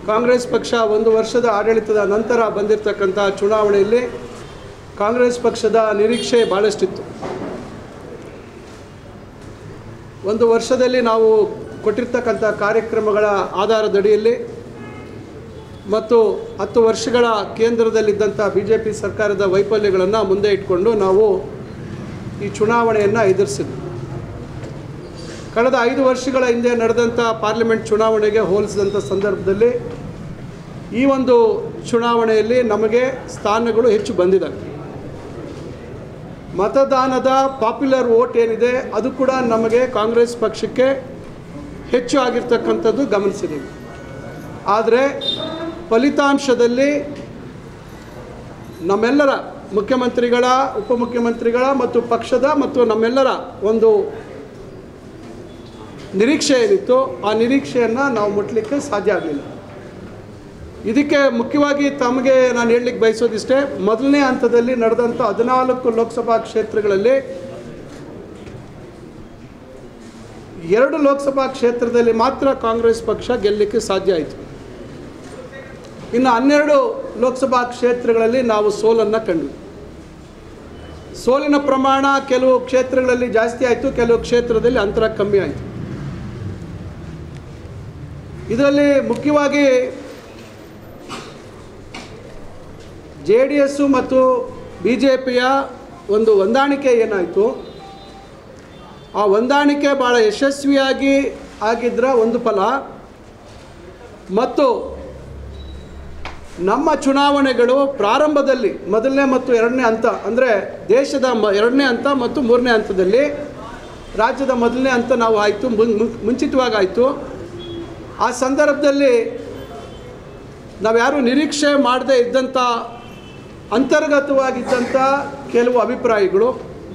ಕಾಂಗ್ರೆಸ್ ಪಕ್ಷ ಒಂದು ವರ್ಷದ ಆಡಳಿತದ ನಂತರ ಬಂದಿರತಕ್ಕಂಥ ಚುನಾವಣೆಯಲ್ಲಿ ಕಾಂಗ್ರೆಸ್ ಪಕ್ಷದ ನಿರೀಕ್ಷೆ ಭಾಳಷ್ಟಿತ್ತು ಒಂದು ವರ್ಷದಲ್ಲಿ ನಾವು ಕೊಟ್ಟಿರ್ತಕ್ಕಂಥ ಕಾರ್ಯಕ್ರಮಗಳ ಆಧಾರದಡಿಯಲ್ಲಿ ಮತ್ತು ಹತ್ತು ವರ್ಷಗಳ ಕೇಂದ್ರದಲ್ಲಿದ್ದಂಥ ಬಿ ಜೆ ಪಿ ಸರ್ಕಾರದ ವೈಫಲ್ಯಗಳನ್ನು ಮುಂದೆ ಇಟ್ಕೊಂಡು ನಾವು ಈ ಚುನಾವಣೆಯನ್ನು ಎದುರಿಸಿದ್ವಿ ಕಳೆದ ಐದು ವರ್ಷಗಳ ಹಿಂದೆ ನಡೆದಂಥ ಪಾರ್ಲಿಮೆಂಟ್ ಚುನಾವಣೆಗೆ ಹೋಲಿಸಿದಂಥ ಸಂದರ್ಭದಲ್ಲಿ ಈ ಒಂದು ಚುನಾವಣೆಯಲ್ಲಿ ನಮಗೆ ಸ್ಥಾನಗಳು ಹೆಚ್ಚು ಬಂದಿದ್ದಾವೆ ಮತದಾನದ ಪಾಪ್ಯುಲರ್ ವೋಟ್ ಏನಿದೆ ಅದು ಕೂಡ ನಮಗೆ ಕಾಂಗ್ರೆಸ್ ಪಕ್ಷಕ್ಕೆ ಹೆಚ್ಚು ಆಗಿರ್ತಕ್ಕಂಥದ್ದು ಗಮನಿಸಿದ್ದೀವಿ ಆದರೆ ಫಲಿತಾಂಶದಲ್ಲಿ ನಮ್ಮೆಲ್ಲರ ಮುಖ್ಯಮಂತ್ರಿಗಳ ಉಪಮುಖ್ಯಮಂತ್ರಿಗಳ ಮತ್ತು ಪಕ್ಷದ ಮತ್ತು ನಮ್ಮೆಲ್ಲರ ಒಂದು ನಿರೀಕ್ಷೆ ಏನಿತ್ತು ಆ ನಿರೀಕ್ಷೆಯನ್ನು ನಾವು ಮುಟ್ಲಿಕ್ಕೆ ಸಾಧ್ಯ ಆಗಲಿಲ್ಲ ಇದಕ್ಕೆ ಮುಖ್ಯವಾಗಿ ತಮಗೆ ನಾನು ಹೇಳಲಿಕ್ಕೆ ಬಯಸೋದಿಷ್ಟೇ ಮೊದಲನೇ ಹಂತದಲ್ಲಿ ನಡೆದಂಥ ಹದಿನಾಲ್ಕು ಲೋಕಸಭಾ ಕ್ಷೇತ್ರಗಳಲ್ಲಿ ಎರಡು ಲೋಕಸಭಾ ಕ್ಷೇತ್ರದಲ್ಲಿ ಮಾತ್ರ ಕಾಂಗ್ರೆಸ್ ಪಕ್ಷ ಗೆಲ್ಲಲಿಕ್ಕೆ ಸಾಧ್ಯ ಆಯಿತು ಇನ್ನು ಹನ್ನೆರಡು ಲೋಕಸಭಾ ಕ್ಷೇತ್ರಗಳಲ್ಲಿ ನಾವು ಸೋಲನ್ನು ಕಂಡ್ವಿ ಸೋಲಿನ ಪ್ರಮಾಣ ಕೆಲವು ಕ್ಷೇತ್ರಗಳಲ್ಲಿ ಜಾಸ್ತಿ ಆಯಿತು ಕೆಲವು ಕ್ಷೇತ್ರದಲ್ಲಿ ಅಂತರ ಕಮ್ಮಿ ಆಯಿತು ಇದರಲ್ಲಿ ಮುಖ್ಯವಾಗಿ ಜೆ ಡಿ ಎಸ್ಸು ಮತ್ತು ಬಿ ಜೆ ಪಿಯ ಒಂದು ಹೊಂದಾಣಿಕೆ ಏನಾಯಿತು ಆ ಹೊಂದಾಣಿಕೆ ಭಾಳ ಯಶಸ್ವಿಯಾಗಿ ಆಗಿದ್ದರ ಒಂದು ಫಲ ಮತ್ತು ನಮ್ಮ ಚುನಾವಣೆಗಳು ಪ್ರಾರಂಭದಲ್ಲಿ ಮೊದಲನೇ ಮತ್ತು ಎರಡನೇ ಹಂತ ಅಂದರೆ ದೇಶದ ಮ ಎರಡನೇ ಹಂತ ಮತ್ತು ಮೂರನೇ ಹಂತದಲ್ಲಿ ರಾಜ್ಯದ ಮೊದಲನೇ ಹಂತ ನಾವು ಆಯಿತು ಮುಂಚಿತವಾಗಿ ಆಯಿತು ಆ ಸಂದರ್ಭದಲ್ಲಿ ನಾವ್ಯಾರು ನಿರೀಕ್ಷೆ ಮಾಡದೇ ಇದ್ದಂಥ ಅಂತರ್ಗತವಾಗಿದ್ದಂಥ ಕೆಲವು ಅಭಿಪ್ರಾಯಗಳು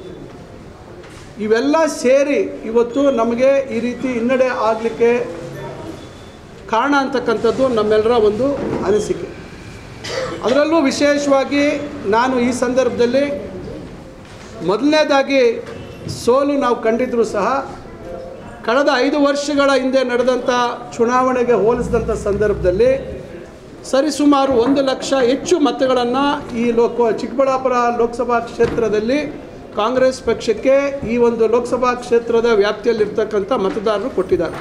ಇವೆಲ್ಲ ಸೇರಿ ಇವತ್ತು ನಮಗೆ ಈ ರೀತಿ ಹಿನ್ನಡೆ ಆಗಲಿಕ್ಕೆ ಕಾರಣ ಅಂತಕ್ಕಂಥದ್ದು ನಮ್ಮೆಲ್ಲರ ಒಂದು ಅನಿಸಿಕೆ ಅದರಲ್ಲೂ ವಿಶೇಷವಾಗಿ ನಾನು ಈ ಸಂದರ್ಭದಲ್ಲಿ ಮೊದಲನೇದಾಗಿ ಸೋಲು ನಾವು ಕಂಡಿದ್ದರೂ ಸಹ ಕಳೆದ ಐದು ವರ್ಷಗಳ ಹಿಂದೆ ನಡೆದಂಥ ಚುನಾವಣೆಗೆ ಹೋಲಿಸಿದಂಥ ಸಂದರ್ಭದಲ್ಲಿ ಸರಿಸುಮಾರು ಒಂದು ಲಕ್ಷ ಹೆಚ್ಚು ಮತಗಳನ್ನು ಈ ಲೋಕ ಚಿಕ್ಕಬಳ್ಳಾಪುರ ಲೋಕಸಭಾ ಕ್ಷೇತ್ರದಲ್ಲಿ ಕಾಂಗ್ರೆಸ್ ಪಕ್ಷಕ್ಕೆ ಈ ಒಂದು ಲೋಕಸಭಾ ಕ್ಷೇತ್ರದ ವ್ಯಾಪ್ತಿಯಲ್ಲಿರ್ತಕ್ಕಂಥ ಮತದಾರರು ಕೊಟ್ಟಿದ್ದಾರೆ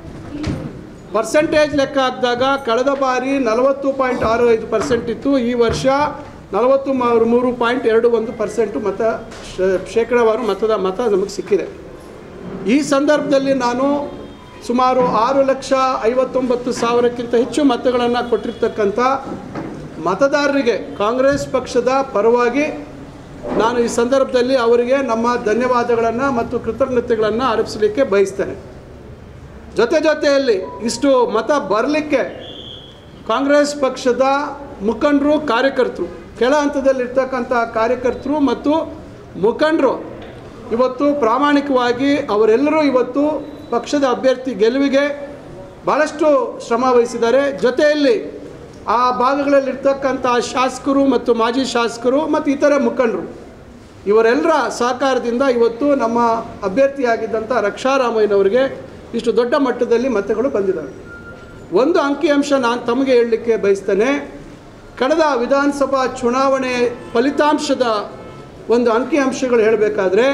ಪರ್ಸೆಂಟೇಜ್ ಲೆಕ್ಕ ಹಾಕಿದಾಗ ಕಳೆದ ಬಾರಿ ನಲವತ್ತು ಪಾಯಿಂಟ್ ಆರು ಐದು ಪರ್ಸೆಂಟ್ ಇತ್ತು ಈ ವರ್ಷ ನಲವತ್ತು ಮ- ಮೂರು ಪಾಯಿಂಟ್ ಎರಡು ಒಂದು ಪರ್ಸೆಂಟು ಮತ ಶ- ಶೇಕಡಾವಾರು ಮತದ ಮತ ನಮಗೆ ಸಿಕ್ಕಿದೆ ಈ ಸಂದರ್ಭದಲ್ಲಿ ನಾನು ಸುಮಾರು ಆರು ಲಕ್ಷ ಐವತ್ತೊಂಬತ್ತು ಸಾವಿರಕ್ಕಿಂತ ಹೆಚ್ಚು ಮತಗಳನ್ನು ಕೊಟ್ಟಿರ್ತಕ್ಕಂಥ ಮತದಾರರಿಗೆ ಕಾಂಗ್ರೆಸ್ ಪಕ್ಷದ ಪರವಾಗಿ ನಾನು ಈ ಸಂದರ್ಭದಲ್ಲಿ ಅವರಿಗೆ ನಮ್ಮ ಧನ್ಯವಾದಗಳನ್ನು ಮತ್ತು ಕೃತಜ್ಞತೆಗಳನ್ನು ಅರ್ಪಿಸಲಿಕ್ಕೆ ಬಯಸ್ತೇನೆ ಜೊತೆ ಜೊತೆಯಲ್ಲಿ ಇಷ್ಟು ಮತ ಬರಲಿಕ್ಕೆ ಕಾಂಗ್ರೆಸ್ ಪಕ್ಷದ ಮುಖಂಡರು ಕಾರ್ಯಕರ್ತರು ಕೆಳ ಹಂತದಲ್ಲಿರ್ತಕ್ಕಂಥ ಕಾರ್ಯಕರ್ತರು ಮತ್ತು ಮುಖಂಡರು ಇವತ್ತು ಪ್ರಾಮಾಣಿಕವಾಗಿ ಅವರೆಲ್ಲರೂ ಇವತ್ತು ಪಕ್ಷದ ಅಭ್ಯರ್ಥಿ ಗೆಲುವಿಗೆ ಭಾಳಷ್ಟು ಶ್ರಮ ವಹಿಸಿದ್ದಾರೆ ಜೊತೆಯಲ್ಲಿ ಆ ಭಾಗಗಳಲ್ಲಿರ್ತಕ್ಕಂಥ ಶಾಸಕರು ಮತ್ತು ಮಾಜಿ ಶಾಸಕರು ಮತ್ತು ಇತರೆ ಮುಖಂಡರು ಇವರೆಲ್ಲರ ಸಹಕಾರದಿಂದ ಇವತ್ತು ನಮ್ಮ ಅಭ್ಯರ್ಥಿಯಾಗಿದ್ದಂಥ ರಕ್ಷಾರಾಮಯ್ಯನವರಿಗೆ ಇಷ್ಟು ದೊಡ್ಡ ಮಟ್ಟದಲ್ಲಿ ಮತಗಳು ಬಂದಿದ್ದಾವೆ ಒಂದು ಅಂಕಿಅಂಶ ನಾನು ತಮಗೆ ಹೇಳಲಿಕ್ಕೆ ಬಯಸ್ತೇನೆ ಕಳೆದ ವಿಧಾನಸಭಾ ಚುನಾವಣೆ ಫಲಿತಾಂಶದ ಒಂದು ಅಂಕಿಅಂಶಗಳು ಹೇಳಬೇಕಾದ್ರೆ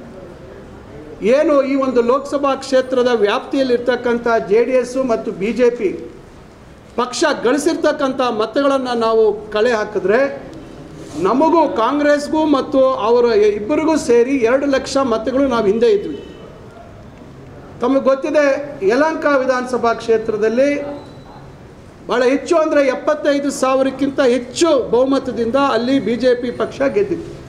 ಏನು ಈ ಒಂದು ಲೋಕಸಭಾ ಕ್ಷೇತ್ರದ ವ್ಯಾಪ್ತಿಯಲ್ಲಿರ್ತಕ್ಕಂಥ ಜೆ ಡಿ ಎಸ್ಸು ಮತ್ತು ಬಿ ಜೆ ಪಿ ಪಕ್ಷ ಗಳಿಸಿರ್ತಕ್ಕಂಥ ಮತಗಳನ್ನು ನಾವು ಕಳೆ ಹಾಕಿದ್ರೆ ನಮಗೂ ಕಾಂಗ್ರೆಸ್ಗೂ ಮತ್ತು ಅವರ ಇಬ್ಬರಿಗೂ ಸೇರಿ ಎರಡು ಲಕ್ಷ ಮತಗಳು ನಾವು ಹಿಂದೆ ಇದ್ವಿ ತಮಗೆ ಗೊತ್ತಿದೆ ಯಲಹಂಕ ವಿಧಾನಸಭಾ ಕ್ಷೇತ್ರದಲ್ಲಿ ಭಾಳ ಹೆಚ್ಚು ಅಂದರೆ ಎಪ್ಪತ್ತೈದು ಸಾವಿರಕ್ಕಿಂತ ಹೆಚ್ಚು ಬಹುಮತದಿಂದ ಅಲ್ಲಿ ಬಿ ಜೆ ಪಿ ಪಕ್ಷ ಗೆದ್ದಿತ್ತು